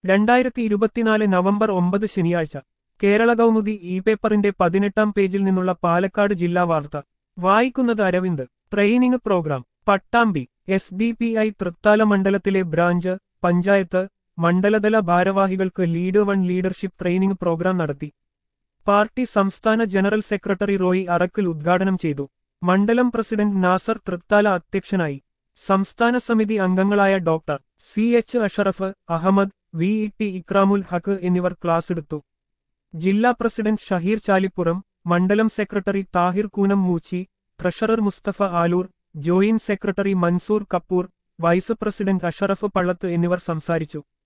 രണ്ടായിരത്തി ഇരുപത്തിനാല് നവംബർ ഒമ്പത് ശനിയാഴ്ച കേരള കൗമുദി ഇ പേപ്പറിന്റെ പതിനെട്ടാം പേജിൽ നിന്നുള്ള പാലക്കാട് ജില്ലാ വാർത്ത വായിക്കുന്നത് Aravind training programme Pattambi S D P I Thrithala മണ്ഡലത്തിലെ ബ്രാഞ്ച് പഞ്ചായത്ത് മണ്ഡലതല ഭാരവാഹികൾക്ക് lead one leadership training programme നടത്തി പാർട്ടി സംസ്ഥാന ജനറൽ സെക്രട്ടറി റോയി അറക്കിൽ ഉദ്ഘാടനം ചെയ്തു മണ്ഡലം പ്രസിഡന്റ് നാസർ തൃത്താല അധ്യക്ഷനായി സംസ്ഥാന സമിതി അംഗങ്ങളായ doctor C H Ashraf Ahammed V E T Ikramul Haq എന്നിവർ ക്ലാസ് എടുത്തു ജില്ലാ പ്രസിഡന്റ് ഷഹീർ ചാലിപ്പുറം മണ്ഡലം secretary Thahir Koonam Moochi treasurer Musthafa Aloor joint secretary Mansoor Kappur vice president Ashraf Pallath എന്നിവർ സംസാരിച്ചു